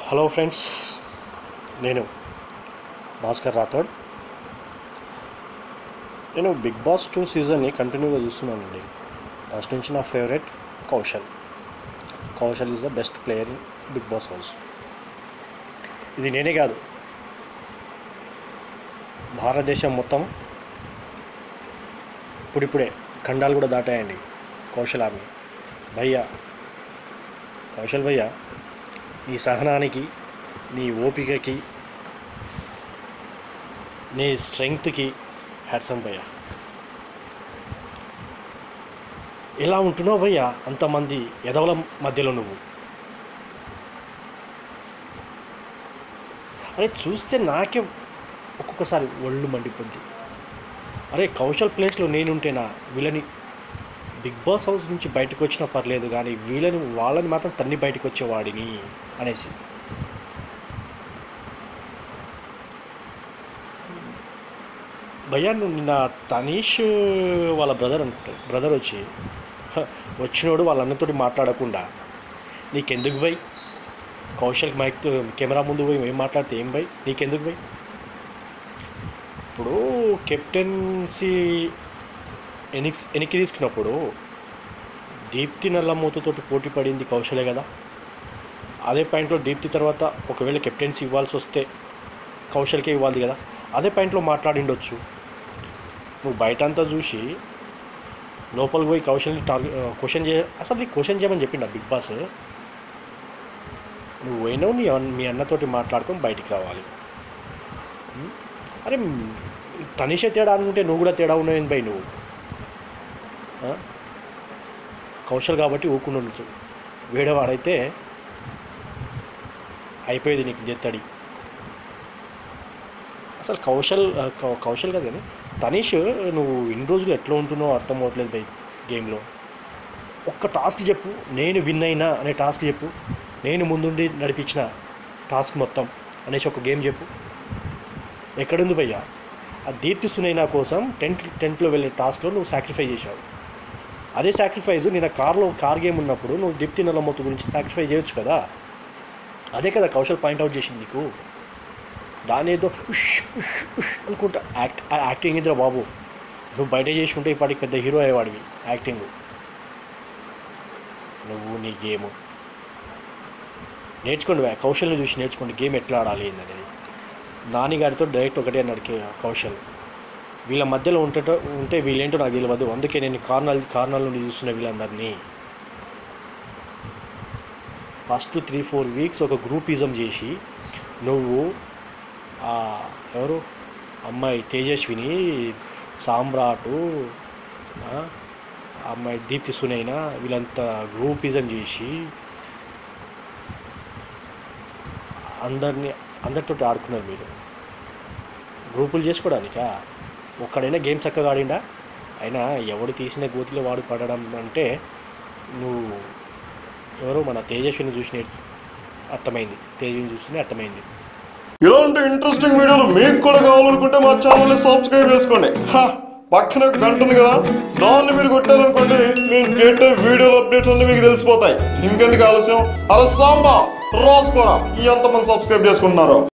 Hello friends నేను భాస్కర్ రాథోడ్ నేను big boss two సీజన్ని కంటిన్యూగా చూస్తున్నానండి ఫస్ట్ నుంచి నా favourite Kaushal Kaushal is the best player in Bigg Boss house ఇది నేనే కాదు భారతదేశం మొత్తం ఇప్పుడిప్పుడే ఖండాలు కూడా దాటాయండి కౌశల్ ఆర్మీ భయ్యా కౌశల్ భయ్యా నీ సహనానికి నీ ఓపికకి నీ స్ట్రెంగ్త్కి హ్యాట్సమ్ భయ్యా ఎలా ఉంటున్నావు భయ్యా అంతమంది ఎదవల మధ్యలో నువ్వు అరే చూస్తే నాకే ఒక్కొక్కసారి ఒళ్ళు మండిపోద్ది అరే కౌశల్ ప్లేస్లో నేనుంటేనా వీళ్ళని బిగ్ బాస్ హౌస్ నుంచి బయటకు వచ్చినా పర్లేదు కానీ వీళ్ళని వాళ్ళని మాత్రం తన్ని బయటకు వచ్చేవాడిని అనేసి భయ్యా నువ్వు నిన్న తనీష్ వాళ్ళ బ్రదర్ అనుకుంటా బ్రదర్ వచ్చి "హ, వచ్చినోడు వాళ్ళ అన్నతోటి మాట్లాడకుండా నీకెందుకు భయ్ కౌశల్ మైక్ కెమెరా ముందు పోయి ఏం మాట్లాడితే ఏం భయ్ నీకెందుకు భయ్ ఇప్పుడు కెప్టెన్సీ ఎనిక్స్ వెనక్కి తీసుకున్నప్పుడు దీప్తి నల్లమూతతోటి పోటీ పడింది కౌశలే కదా అదే పాయింట్లో దీప్తి తర్వాత ఒకవేళ కెప్టెన్సీ ఇవ్వాల్సి వస్తే కౌశల్కే ఇవ్వాలి కదా అదే పాయింట్లో మాట్లాడిండొచ్చు నువ్వు బయట అంతా చూసి లోపలికి పోయి కౌశల్ని టార్గెట్ క్వశ్చన్ చేయ అసలు నీకు క్వశ్చన్ చేయమని చెప్పిండా బిగ్ బాస్ నువ్వు పోయినావు నీ అన్న- మీ అన్నతోటి మాట్లాడుకొని బయటికి రావాలి ఉం? అరే తనిషే తేడా అనుకుంటే నువ్వు కూడా తేడా ఉన్నావు బై నువ్వు ఆ? కౌశల్ కాబట్టి ఊకుండా ఉండొచ్చు వేడవాడైతే అయిపోయేది నీకు దెత్తడి అసలు కౌశల్ ఆ, కౌ- కౌశల్ కదా కానీ తనీష్ నువ్వు ఇన్ని రోజులు ఎట్లా ఉంటున్నావు అర్థం అవ్వట్లేదు బై గేమ్లో ఒక్క టాస్క్ చెప్పు నేను విన్ అయినా అనే టాస్క్ చెప్పు నేను ముందుండి నడిపించిన టాస్క్ మొత్తం అనేసి ఒక గేమ్ చెప్పు ఎక్కడుంది భయ్యా ఆ దీప్తి సునైనా కోసం టెంట్ టెంట్లో వెళ్ళే టాస్క్లో నువ్వు సాక్రిఫై చేశావు అదే సాక్రిఫైస్ నిన్న కార్లో కార్ గేమ్ ఉన్నప్పుడు నువ్వు దీప్తి నల్లమొత్తు గురించి సాక్రిఫై చేయొచ్చు కదా అదే కదా కౌశల్ పాయింట్అవుట్ చేసింది నీకు దాని ఏదో ఉష్ ఉష్ ఉష్ అనుకుంటా యాక్ట్ ఆ యాక్టింగ్ ఇద్దరు బాబు నువ్వు బయట చేసుకుంటే ఇప్పటికి పెద్ద హీరో అయ్యేవాడివి యాక్టింగ్ నువ్వు నీ గేమ్ నేర్చుకోండి భయ్యా, కౌశల్ని చూసి నేర్చుకోండి గేమ్ ఎట్లా ఆడాలి ఏందనేది నాని గారితో డైరెక్ట్ ఒకటే అన్నాడు కే- కౌశల్ వీళ్ళ మధ్యలో ఉంటే ఉంటే వీళ్ళేంటో నాకు తెలియదు అందుకే నేను కార్నల్ కార్నల్ నుండి చూస్తున్న వీళ్ళందరినీ ఫస్ట్ త్రీ ఫోర్ వీక్స్ ఒక గ్రూపిజం చేసి నువ్వు ఆ ఎవరు అమ్మాయి తేజస్విని సామ్రాటు ఆ, ఆ అమ్మాయి దీప్తి సునైనా వీళ్ళంతా గ్రూపిజం చేసి అందరినీ అందరితో ఆడుకున్నారు మీరు గ్రూపులు చేసుకోవడానికా ఒక్కడైనా గేమ్ చక్కగా ఆడిండా అయినా ఎవడు తీసిన గోతిలో వాడు పడడం అంటే నువ్వు ఎవరో మన తేజస్విని చూసి నేర్చు అర్థమైంది తేజస్విని చూసి అర్థమైంది ఇలాంటి ఇంట్రెస్టింగ్ వీడియోలు మీకు కూడా కావాలనుకుంటే మా ఛానల్ ని సబ్స్క్రైబ్ చేసుకోండి హా, పక్కన ఒక గంట ఉంది కదా దాన్ని మీరు కొట్టారనుకోండి నేను పెట్టే వీడియోల అప్డేట్స్ అన్ని మీకు తెలిసిపోతాయి ఇంకెందుకు ఆలస్యం అరే సాంబా రాసుకోరా ఎంతమంది సబ్స్క్రైబ్ చేసుకుంటున్నారో